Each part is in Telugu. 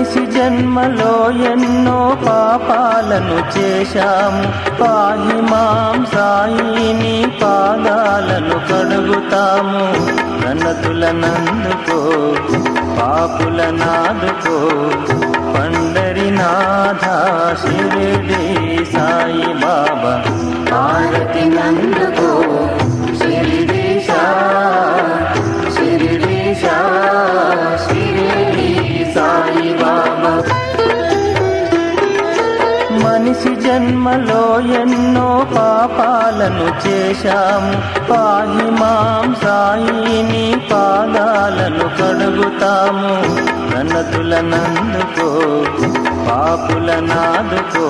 మనిషి జన్మలో ఎన్నో పాపాలను చేశాము పాహి మాం సాయిని పాదాలను కడుగుతాము ప్రణతులనందుకో పాపులనాదుకో పండరినాథ శిరిడి సాయి బాబా హారతి నందుకో శిరిడీశా శిరిడీశా శిరిడి సాయి బాబా మనిషి జన్మలో ఎన్నో పాపాలను చేశాము పాహి మాం సాయిని పాదాలను కడుగుతాము ప్రణతులనందుకో పాపులనాదుకో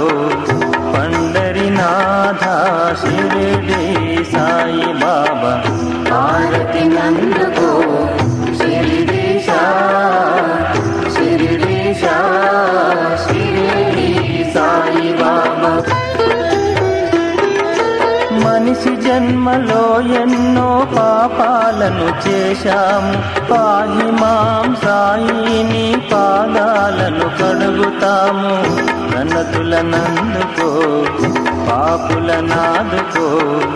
పండరినాథ శిరిడి సాయి బాబా హారతి నందుకో శిరిడీశా శిరిడీశా శిరిడి సాయి బాబా మనిషి జన్మలో ఎన్నో పాపాలను చేశాము పాహి మాం సాయిని పాదాలను కడుగుతాము ప్రణతులనందుకో పాపులనాదుకో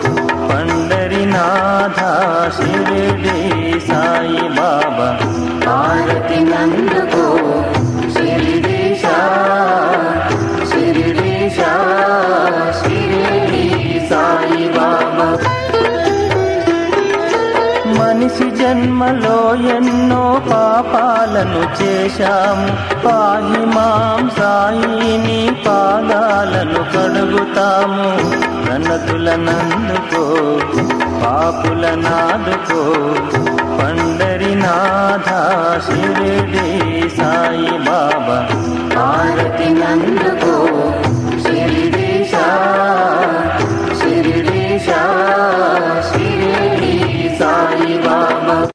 పండరినాథ శిరిడి సాయి బాబా హారతి నందుకో శిరిడీశా శిరిడీశా శిరిడి సాయి బాబా మనిషి జన్మలో ఎన్నో పాపాలను చేశాము పాహి మాం సాయిని పాదాలను కడుగుతాము ప్రణతులనందుకో పాపులనాదుకో పండరినాథ శిరిడి సాయి బాబా హారతి నందుకో